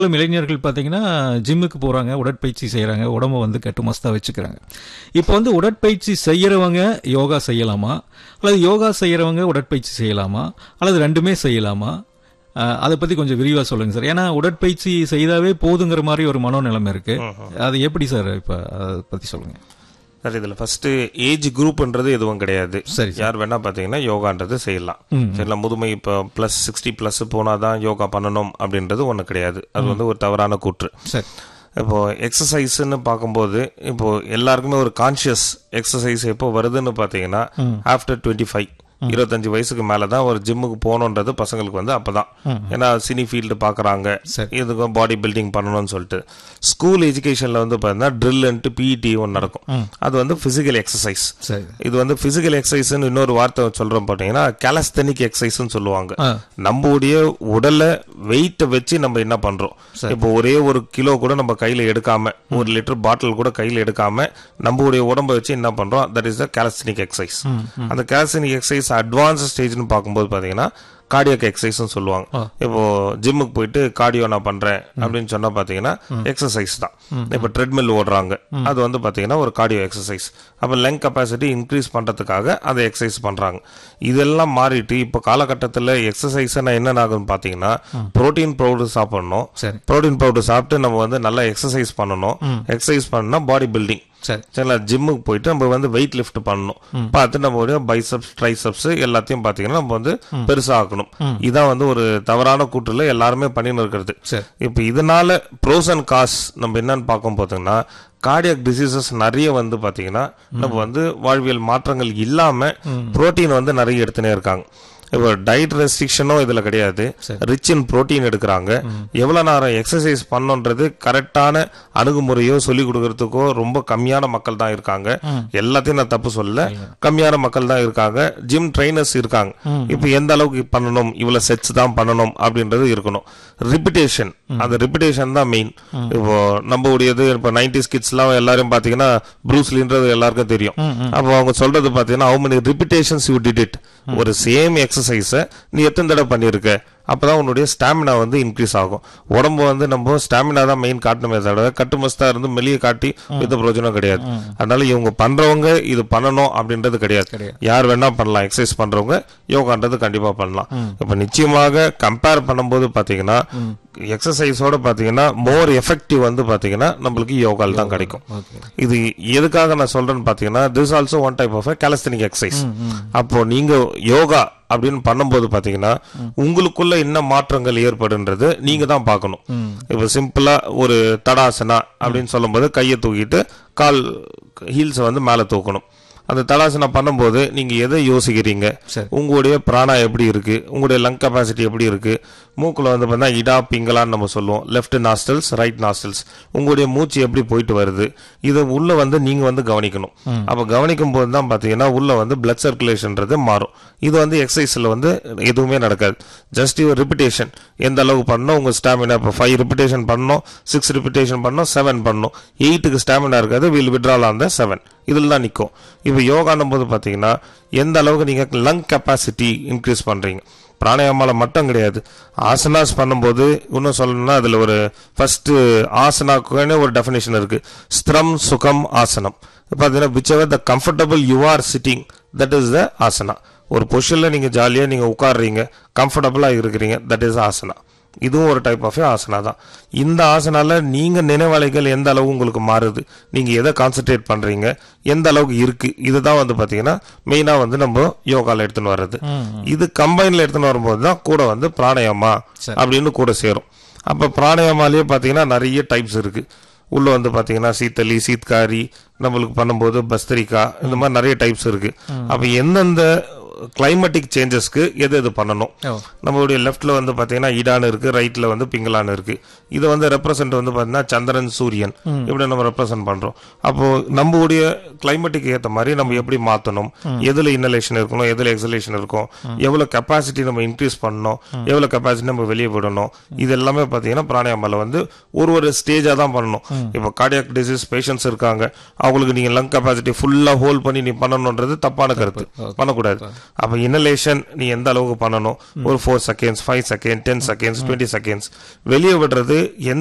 பெரும்பாலும் இளைஞர்கள் பார்த்தீங்கன்னா ஜிம்முக்கு போகிறாங்க உடற்பயிற்சி செய்கிறாங்க உடம்ப வந்து கட்டு மஸ்தாக வச்சுக்கிறாங்க இப்போ வந்து உடற்பயிற்சி செய்கிறவங்க யோகா செய்யலாமா அல்லது யோகா செய்கிறவங்க உடற்பயிற்சி செய்யலாமா அல்லது ரெண்டுமே செய்யலாமா அஹ், அதை பற்றி கொஞ்சம் விரிவாக சொல்லுங்கள் சார் ஏன்னா உடற்பயிற்சி செய்தாவே போதுங்கிற மாதிரி ஒரு மனோநிலைமை இருக்கு அது எப்படி சார் இப்போ அதை பற்றி சொல்லுங்கள் சார் இதுல ஃபர்ஸ்ட் ஏஜ் குரூப்ன்றது எதுவும் கிடையாது சரி யார் வேணா பாத்தீங்கன்னா யோகான்றது செய்யலாம் சரிங்களா முதுமை இப்போ பிளஸ் சிக்ஸ்டி பிளஸ் போனாதான் யோகா பண்ணணும் அப்படின்றது ஒண்ணு கிடையாது அது வந்து ஒரு தவறான கூற்று சரி இப்போ எக்ஸசைஸ்ன்னு பார்க்கும்போது இப்போ எல்லாருக்குமே ஒரு கான்ஷியஸ் எக்ஸசைஸ் எப்போ வருதுன்னு பார்த்தீங்கன்னா ஆஃப்டர் டுவெண்ட்டி ஃபைவ் இருபத்தஞ்சு வயசுக்கு மேலே தான் ஒரு ஜிம்முக்கு போகணுன்றது பசங்களுக்கு வந்து அப்பதான் ஏன்னா சினி ஃபீல்டு பார்க்குறாங்க சரி. இதுக்கும் பாடி பில்டிங் பண்ணணும்னு சொல்லிட்டு ஸ்கூல் எஜுகேஷனில் வந்து பார்த்தீங்கன்னா ட்ரில்ன்ட்டு பிஇடி ஒன்று நடக்கும் அது வந்து ஃபிசிக்கல் எக்ஸசைஸ் சரி இது வந்து பிசிக்கல் எக்ஸசைஸ்னு இன்னொரு வார்த்தை சொல்றோம் பாத்தீங்கன்னா கேலஸ்தனிக் எக்ஸசைஸ்னு சொல்லுவாங்க ஆ. நம்மளுடைய உடலை வெயிட்டை வச்சு நம்ம என்ன பண்றோம் இப்போ ஒரே ஒரு கிலோ கூட நம்ம கையில எடுக்காம ஒரு லிட்டர் பாட்டில் கூட கையில எடுக்காம நம்மளுடைய உடம்பை வச்சு என்ன பண்றோம் that is the calisthenic exercise அந்த கேலஸ்தனிக் எக்ஸசைஸ் அட்வான்ஸ் ஸ்டேஜ்னு பார்க்கும்போது பாத்தீங்கன்னா கார்டியாக் எக்ஸசைஸ்னு சொல்லுவாங்க இப்போ ஜிம்முக்கு போயிட்டு கார்டியோ நான் பண்றேன் அப்படின்னு சொன்னா பாத்தீங்கன்னா எக்ஸசைஸ் தான் இப்போ ட்ரெட்மில் ஓடுறாங்க அது வந்து பாத்தீங்கன்னா ஒரு கார்டியோ எக்ஸசைஸ் அப்போ லங் கெப்பாசிட்டி இன்க்ரீஸ் பண்றதுக்காக அதை எக்ஸசைஸ் பண்றாங்க இதெல்லாம் மாறிட்டு இப்போ காலகட்டத்தில் எக்ஸசைஸ் என்ன ஆகுதுன்னு பாத்தீங்கன்னா புரோட்டீன் பவுடர் சாப்பிடணும் சரி புரோட்டீன் பவுடர் சாப்பிட்டு நம்ம வந்து நல்லா எக்ஸசைஸ் பண்ணணும் எக்ஸசைஸ் பண்ணா பாடி பில்டிங் சரி சரிங்களா ஜிம்முக்கு போயிட்டு நம்ம வந்து வெயிட் லிஃப்ட் பண்ணணும் பார்த்து நம்ம பைசப்ஸ் ட்ரைசப்ஸ் எல்லாத்தையும் பாத்தீங்கன்னா நம்ம வந்து பெருசா ஆக்கணும் இதான் வந்து ஒரு தவறான கூற்றுல எல்லாருமே பண்ணின்னு இருக்கிறது சரி இப்போ இதனால ப்ரோஸ் அண்ட் காஸ் நம்ம என்னன்னு பார்க்கும் போதுங்கன்னா கார்டியாக் டிசீசஸ் நிறைய வந்து பாத்தீங்கன்னா நம்ம வந்து வாழ்வியல் மாற்றங்கள் இல்லாம புரோட்டீன் வந்து நிறைய எடுத்துனே இருக்காங்க இப்போ டயட் ரெஸ்ட்ரிக்ஷனும் இதுல கிடையாது ரிச் இன் புரோட்டீன் எடுக்கிறாங்க எவ்வளவு நேரம் எக்ஸசைஸ் பண்ணணுன்றது கரெக்டான அணுகுமுறையோ சொல்லி கொடுக்கறதுக்கோ ரொம்ப கம்மியான மக்கள் தான் இருக்காங்க எல்லாத்தையும் நான் தப்பு சொல்லல கம்மியான மக்கள் தான் இருக்காங்க ஜிம் ட்ரைனர்ஸ் இருக்காங்க இப்போ எந்த அளவுக்கு பண்ணணும் இவ்வளவு செட்ஸ் தான் பண்ணணும் அப்படின்றது இருக்கணும் ரிப்பிட்டேஷன் அந்த ரிப்பிட்டேஷன் தான் மெயின் இப்போ நம்ம உடையது இப்போ நைன்டி ஸ்கிட்ஸ்லாம் எல்லாரும் பாத்தீங்கன்னா ப்ரூஸ்லின்றது எல்லாருக்கும் தெரியும் அப்போ அவங்க சொல்றது பாத்தீங்கன்னா how many repetitions you did it ஒரு சேம் எக்ஸசைஸை நீ எத்தனை தடவை பண்ணியிருக்க அப்பதான் உன்னுடைய ஸ்டாமினா வந்து இன்க்ரீஸ் ஆகும் உடம்பு வந்து நம்ம ஸ்டாமினா தான் மெயின் காட்டணுமே தவிர கட்டுமஸ்தா இருந்து வெளியே காட்டி எந்த பிரயோஜனம் கிடையாது அதனால இவங்க பண்றவங்க இது பண்ணணும் அப்படின்றது கிடையாது கிடையாது. யார் வேணா பண்ணலாம் எக்ஸசைஸ் பண்றவங்க யோகான்றது கண்டிப்பா பண்ணலாம் இப்ப நிச்சயமாக கம்பேர் பண்ணும்போது பாத்தீங்கன்னா எக்ஸசைஸோட பாத்தீங்கன்னா மோர் எஃபெக்டிவ் வந்து பாத்தீங்கன்னா நம்மளுக்கு யோகால் தான் கிடைக்கும் ஓகே இது எதுக்காக நான் சொல்றேன்னு பாத்தீங்கன்னா this also one type of calisthenic exercise அப்போ நீங்க யோகா அப்படின்னு பண்ணும்போது பாத்தீங்கன்னா உங்களுக்குள்ள என்ன மாற்றங்கள் ஏற்படுன்றது நீங்க தான் பார்க்கணும் இப்போ சிம்பிளா ஒரு தடாசனா அப்படின்னு சொல்லும்போது கையை தூக்கிட்டு கால் ஹீல்ஸை வந்து மேலே தூக்கணும் அந்த தடாசனா பண்ணும்போது நீங்க எதை யோசிக்கிறீங்க சரி. உங்களுடைய பிராணா எப்படி இருக்கு உங்களுடைய லங் கெப்பாசிட்டி எப்படி இருக்கு மூக்குல வந்து பார்த்தா இடா பிங்கலான்னு நம்ம சொல்லுவோம் லெஃப்ட் நாஸ்டல்ஸ் ரைட் நாஸ்டல்ஸ் உங்களுடைய மூச்சு எப்படி போயிட்டு வருது இது உள்ள வந்து நீங்க வந்து கவனிக்கணும் அப்ப கவனிக்கும் போது தான் பாத்தீங்கன்னா உள்ள வந்து பிளட் சர்க்குலேஷன்ன்றது மாறும் இது வந்து எக்ஸசைஸ்ல வந்து எதுவுமே நடக்காது ஜஸ்ட் யுவர் ரிப்பிட்டேஷன் எந்த அளவுக்கு பண்ணணும் உங்க ஸ்டாமினா இப்போ ஃபைவ் ரிப்பிட்டேஷன் பண்ணணும் சிக்ஸ் ரிப்பிட்டேஷன் பண்ணணும் செவன் பண்ணணும் எயிட்டுக்கு ஸ்டாமினா இருக்காது வில் விட்ரால் அந்த செவன் இதில் தான் நிற்கும் இப்போ யோகான்னும் போது பார்த்தீங்கன்னா எந்த அளவுக்கு நீங்கள் லங் கெப்பாசிட்டி இன்க்ரீஸ் பண்ணுறீங்க பிராணாயாமால மட்டும் கிடையாது ஆசனாஸ் பண்ணும்போது இன்னும் சொல்லணும்னா அதில் ஒரு ஃபர்ஸ்ட் ஆசனாக்குன்னு ஒரு டெஃபினேஷன் இருக்கு ஸ்திரம் சுகம் ஆசனம் பார்த்தீங்கன்னா whichever the comfortable you are sitting that is the asana ஒரு பொசிஷனில் நீங்கள் ஜாலியாக நீங்கள் உட்காடுறீங்க கம்ஃபர்டபுளாக இருக்கிறீங்க தட் இஸ் ஆசனா இதுவும் ஒரு டைப் ஆஃப் ஆசனா தான் இந்த ஆசனால நீங்க நினைவலைகள் எந்த அளவு உங்களுக்கு மாறுது நீங்க எதை கான்சென்ட்ரேட் பண்றீங்க எந்த அளவுக்கு இருக்கு இதுதான் வந்து பாத்தீங்கன்னா மெயினா வந்து நம்ம யோகால எடுத்துன்னு வர்றது இது கம்பைன்ல எடுத்துன்னு வரும்போது தான் கூட வந்து பிராணாயாமா அப்படின்னு கூட சேரும் அப்ப பிராணாயாமாலேயே பாத்தீங்கன்னா நிறைய டைப்ஸ் இருக்கு உள்ள வந்து பாத்தீங்கன்னா சீத்தலி சீத்காரி நம்மளுக்கு பண்ணும்போது பஸ்தரிக்கா இந்த மாதிரி நிறைய டைப்ஸ் இருக்கு அப்ப எந்தெந்த கிளைமேட்டிக் சேஞ்சஸ்க்கு எது எது பண்ணணும் ஓ நம்மளுடைய லெஃப்ட்ல வந்து பாத்தீங்கன்னா ஈடான் இருக்கு ரைட்ல வந்து பிங்கலான் இருக்கு இது வந்து ரெப்ரசன்ட் வந்து பாத்தீங்கன்னா சந்திரன் சூரியன் இப்படி நம்ம ரெப்ரசன்ட் பண்றோம் அப்போ நம்மளுடைய கிளைமேட்டுக்கு ஏத்த மாதிரி நம்ம எப்படி மாத்தணும் எதுல இன்னலேஷன் இருக்கணும் எதுல எக்ஸலேஷன் இருக்கும் எவ்வளவு கெப்பாசிட்டி நம்ம இன்க்ரீஸ் பண்ணணும் எவ்வளவு கெப்பாசிட்டி நம்ம வெளியே விடணும் இது எல்லாமே பாத்தீங்கன்னா பிராணாயாமால வந்து ஒரு ஒரு ஸ்டேஜா தான் பண்ணணும் இப்போ கார்டியாக் டிசீஸ் பேஷண்ட்ஸ் இருக்காங்க அவங்களுக்கு நீங்க லங் கெப்பாசிட்டி ஃபுல்லா ஹோல்ட் பண்ணி நீ பண்ணணும்ன்றது தப்பான கருத்து பண்ணக்கூடாது அப்ப இனலேஷன் நீ எந்த அளவுக்கு பண்ணணும் ஒரு four seconds five second ten seconds twenty seconds வெளியே விடுறது எந்த